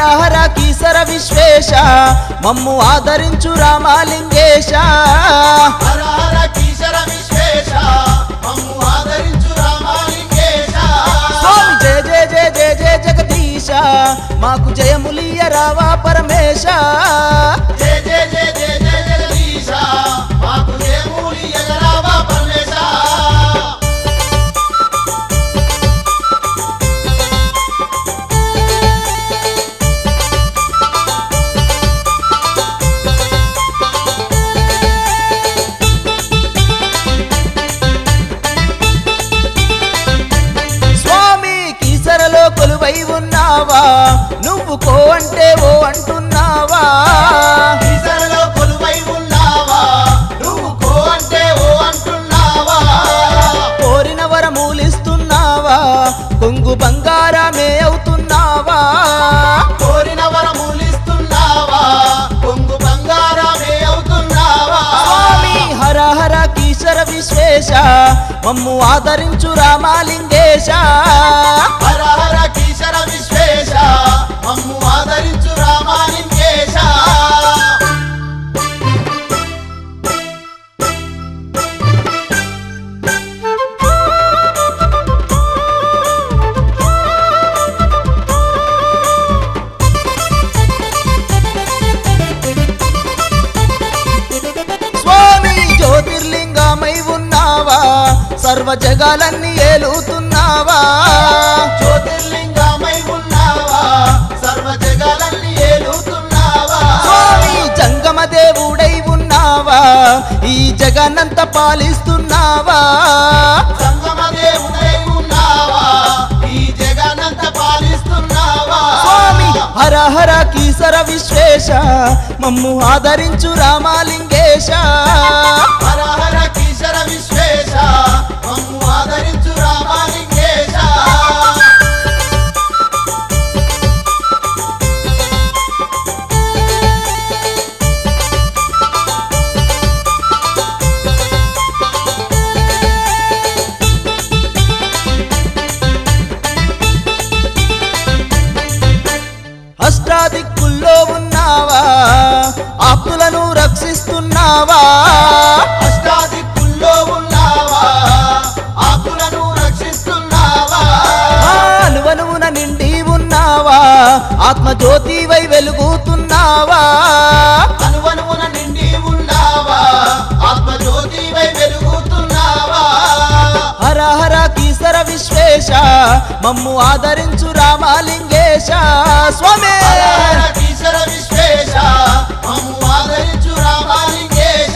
హర కీసర విశ్వేశ మమ్ము ఆదరించు రామాలింగేశ హర హర కీశర విశ్వేశ మమ్ము ఆదరించు రామాలింగేశ స్వామి జయ జయ జయ జయ జయ జగదీశ మాకు జయములియ రావా పరమేశ జయ జయ జయ జయ జయ జగదీశ మాకు జయమూలి ఎగరావా పరమేశ స్వామి కీసరలో కొలువై ఉన్నావా నువ్వు కో అంటే ఓ అంటున్నావా కీసరలో కొలువై ఉన్నావా నువ్వు కో అంటే ఓ అంటున్నావా కోరిన వరమూలిస్తున్నావా కొంగు బంగారమే అవుతున్నావా కోరిన వరములిస్తున్నావా కొంగు బంగారమే అవుతున్నావా స్వామి హర హర కీసర విశ్వేశ మమ్ము ఆదరించు రామాలింగేశ హర హర కీశర విశ్వేశ మమ్ము ఆదరించు రామాలింగేశ స్వామి జ్యోతిర్లింగమై ఉన్నావా సర్వ జగాలన్నీ ఏలుతున్నావా జ్యోతిర్లింగమై ఉన్నావా సర్వ జగాలన్నీ ఏలుతున్నావా స్వామి జంగమ దేవుడై ఉన్నావా ఈ జగన్నంత పాలిస్తున్నావా సంగమ దేవుడై ఉన్నావా ఈ జగనంత పాలిస్తున్నావా స్వామి హర హర కీసర విశ్వేశ మమ్ము ఆదరించు రామాలింగేశ హర హర కీశర విశ్వేశ మమ్ము ఆదరించు రామాలింగేశ అష్టాదిక్కుల్లో ఉన్నావా ఆప్తులను రక్షిస్తున్నావా అష్టాదిక్కుల్లో ఉన్నావా ఆకులను రక్షిస్తున్నావా ఆ అనువనువున నిండి ఉన్నావా ఆత్మజ్యోతివై వెలుగుతున్నావా అనువనువున నిండి ఉన్నావా ఆత్మజ్యోతివై వెలుగుతున్నావా హర హర కీసర విశ్వేశ మమ్ము ఆదరించు రామాలింగేశ స్వామి హర హర కీశర విశ్వేశ మమ్ము ఆదరించు రామాలింగేశ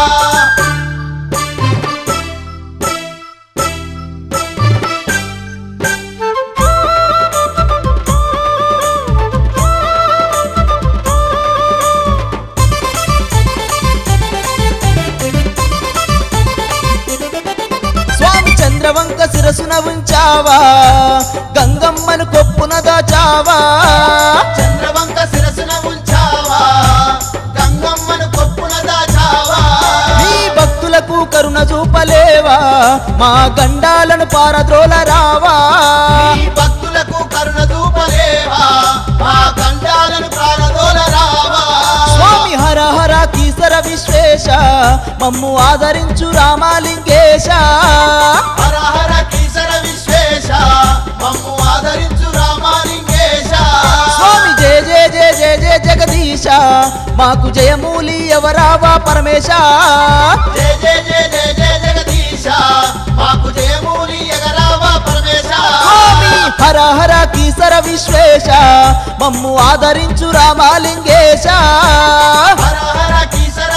స్వామి చంద్రవంక శిరసున ఉంచావా గంగమ్మను కొప్పున దాచావా చంద్రవంక శిరసున ఉంచావా గంగమ్మను కొప్పున దాచావా నీ భక్తులకు కరుణ చూపలేవా మా గండాలను పారద్రోల రావా ఈ భక్తులకు కరుణ దూపలేవా మా గండాలను ప్రాణదోల రావా స్వామి హర హర కీసర విశ్వేశ మమ్ము ఆదరించు రామాలింగేశ హర హర కీసర విశ్వేశ మమ్ము ఆదరించు రామాలింగేశ స్వామి జయ జయ జయ జయ జయ జగదీశ మాకు జయమూలి ఎవరావా పరమేశ జయ జయ జయ జయ జయ జగదీశ మాకు జయమూలి ఎగరావా పరమేశ స్వామి హర హర కీసర విశ్వేశ మమ్ము ఆదరించు రామాలింగేశ హర హర కీసర